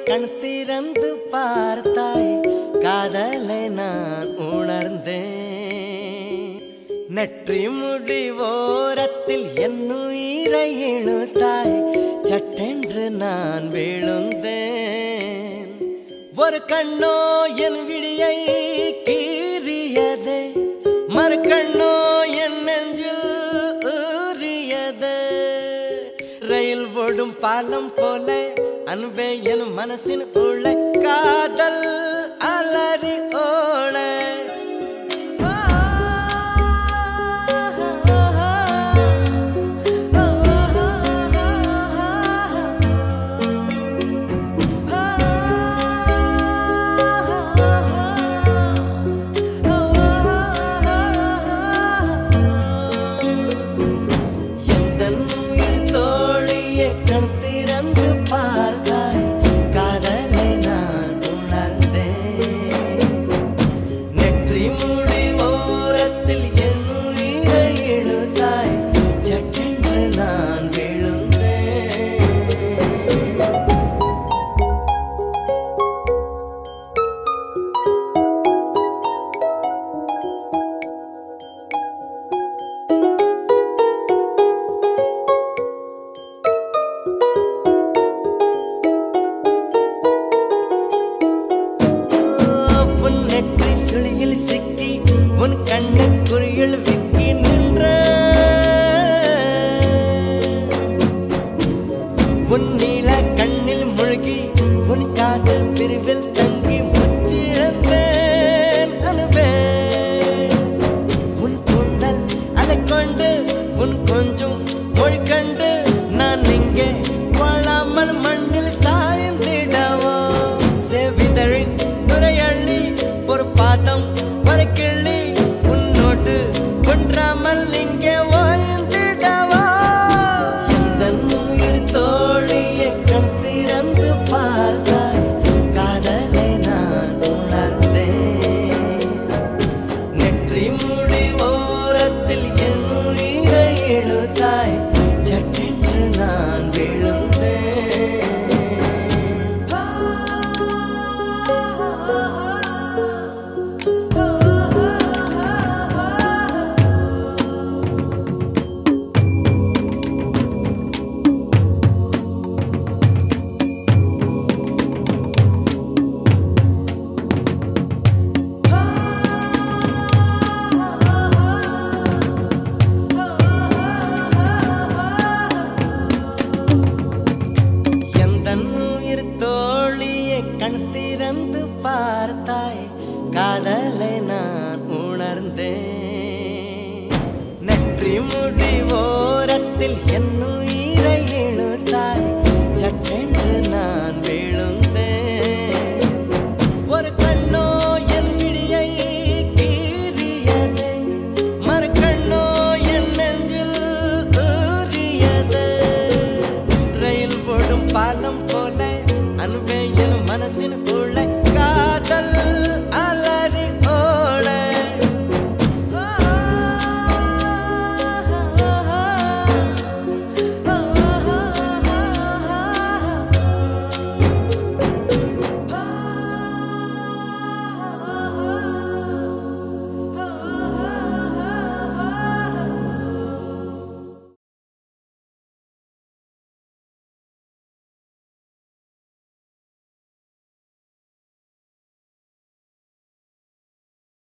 கண் திறந்து பார்த்தாய் காதலை நான் உணர்ந்தேன் நெற்றி முடி ஓரத்தில் என் உயிரை இழுத்தாய் சட்டென்று நான் விழுந்தேன் ஒரு கண்ணோ என் விடியை கீறியதே மறு கண்ணோ என் நெஞ்சில் ஊறியது ரயில் ஓடும் பாலம் போல அன்பே என் மனசின் உள்ள காதல் அலறி ஓட எந்தன் உயிர் தோழியை கண் திறந்து பார்த்தாய் காதலை நான் உணர்ந்தேன் நெற்றி முடி ஓரத்தில் என் உயிரை இழுத்தாய் சட்டென்று நான் விழுந்தேன் உன் நெற்றி சுழியில் சிக்கி உன் கண்ண குறியில் விக்கி நின்ற உன் நீல கண்ணில் முழுகி உன் காது பிரிவில் தங்கி முச்சிழந்தேன் அனுபே உன் கூந்தல் அதை கொண்டு உன் கொஞ்சம் மொழி கண்டு நான் இங்கே வாழாமல் மண்ணில் சாய்ந்திடவோ செவிதழின் நுரையள்ளி ஒரு பாதம் ஒரு கிள்ளி உன்னோடு ஒன்றாமல் இங்கே வாழ்ந்திடவோ எந்த உயிர் தோழியை கண் திறந்து பார்த்தாய் காதலை நான் உணர்ந்தேன் நெற்றி முடி ஓரத்தில் என் உயிரை இழுத்தாய் சட்டென்று நான் விழுந்தேன் எந்தன் உயிர் தோழியை கண் திறந்து பார்த்தாய் காதலை நான் உணர்ந்தேன் நெற்றி முடி ஓரத்தில் என் உயிரை இழுத்தாய் சட்டென்று நான் விழுந்தேன் ஒரு கண்ணோ என் விடியை கீறியதே மறு கண்ணோ என் நெஞ்சில் ஊறியது ரயில் ஓடும் பாலம் போல அன்பே என் மனசின்